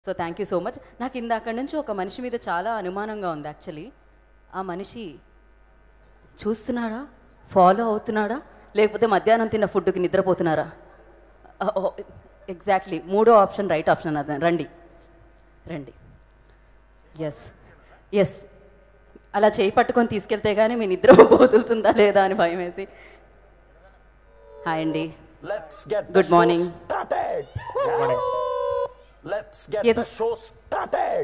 So thank you so much నాకు ఇందాక నుంచి ఒక మనిషి మీద చాలా అనుమానంగా ఉంది యాక్చువల్లీ ఆ మనిషి చూస్తున్నాడా ఫాలో అవుతున్నాడా లేకపోతే మధ్యాహ్నం తిన్న ఫుడ్కి నిద్రపోతున్నారా ఎగ్జాక్ట్లీ మూడో ఆప్షన్ రైట్ ఆప్షన్ అదే రండి రండి ఎస్ ఎస్ అలా చేయి పట్టుకొని తీసుకెళ్తే కానీ మీ నిద్ర పోతుందా లేదా అని భయం వేసి హాయ్ అండి Let's get the Good show morning. started. Let's get Yes. the show started.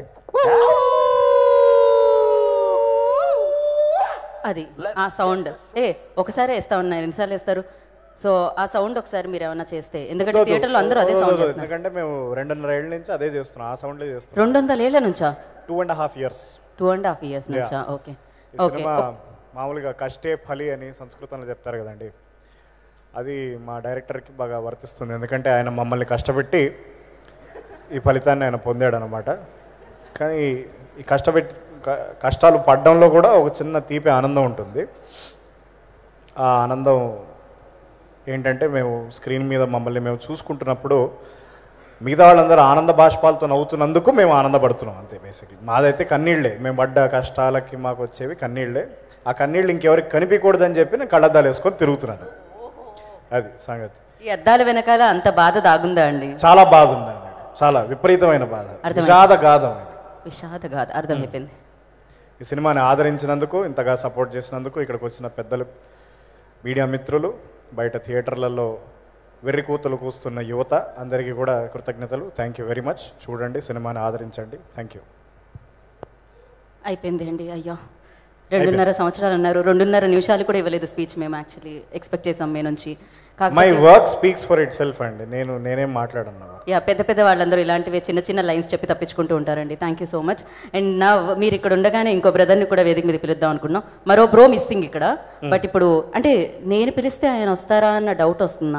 అది ఆ సౌండ్ ఏ ఒకసారి వేస్తా ఉన్నారు ఎన్నిసార్లు వేస్తారు సో ఆ సౌండ్ ఒకసారి మీరు ఏమన్నా చేస్తే ఎందుకంటే థియేటర్లో అందరూ అదే సౌండ్ చేస్తున్నారు ఎందుకంటే మేము రెండున్నర ఏళ్ళ నుంచి అదే చేస్తున్నాం ఆ సౌండ్లే చేస్తున్నాం రెండు వందల ఏళ్ళ నుంచా two and half years two and half years నుంచా ఓకే ఈ ఓకే సినిమా మామూలుగా కష్టే ఫలి అని సంస్కృతంలో చెప్తారు కదండి అది మా డైరెక్టర్కి బాగా వర్తిస్తుంది ఎందుకంటే ఆయన మమ్మల్ని కష్టపెట్టి ఈ ఫలితాన్ని ఆయన పొందాడు అనమాట కానీ ఈ కష్టపెట్టి క- కష్టాలు పడడంలో కూడా ఒక చిన్న తీపి ఆనందం ఉంటుంది ఆ ఆనందం ఏంటంటే మేము స్క్రీన్ మీద మమ్మల్ని మేము చూసుకుంటున్నప్పుడు మిగతా వాళ్ళందరూ ఆనంద బాష్పాలతో నవ్వుతున్నందుకు మేము ఆనందపడుతున్నాం అంతే బేసిక్లీ మాదైతే కన్నీళ్ళే మేము పడ్డ కష్టాలకి మాకు వచ్చేవి కన్నీళ్ళే ఆ కన్నీళ్ళు ఇంకెవరికి కనిపించకూడదని చెప్పి నేను కళ్ళద్దాలు వేసుకొని తిరుగుతున్నాను అది సంగతి ఈ అద్దాల వెనకాల అంత బాధ దాగుందా అండి చాలా బాధ ఉందండి చాలా విపరీతమైన బాధ అర్థమైంది. విషాద గాథం ఇది విషాద కాదు అర్థమైపోయింది ఈ సినిమాని ఆదరించినందుకు ఇంతగా సపోర్ట్ చేసినందుకు ఇక్కడికి వచ్చిన పెద్దలు మీడియా మిత్రులు బయట థియేటర్లలో వెర్రి కూతలు కూస్తున్న యువత అందరికీ కూడా కృతజ్ఞతలు థ్యాంక్ యూ వెరీ మచ్ చూడండి సినిమాని ఆదరించండి థ్యాంక్ యూ అయిపోయింది అండి అయ్యో రెండున్నర సంవత్సరాలు అన్నారు రెండున్నర నిమిషాలు కూడా ఇవ్వలేదు స్పీచ్ మేము యాక్చువల్లీ ఎక్స్పెక్ట్ చేసాం మీ నుంచి మై కాకపోతే work speaks for itself అండి నేను నేనేం మాట్లాడను యా పెద్ద పెద్ద వాళ్ళందరూ ఇలాంటివి చిన్న చిన్న లైన్స్ చెప్పి తప్పించుకుంటూ ఉంటారండి thank you so much and నా మీరు ఇక్కడ ఉండగానే ఇంకో బ్రదర్ని కూడా వేదిక మీద పిలుద్దాం అనుకున్నాం మరో బ్రో మిస్సింగ్ ఇక్కడ బట్ ఇప్పుడు అంటే నేను పిలిస్తే ఆయన వస్తారా అన్న డౌట్ వస్తుంది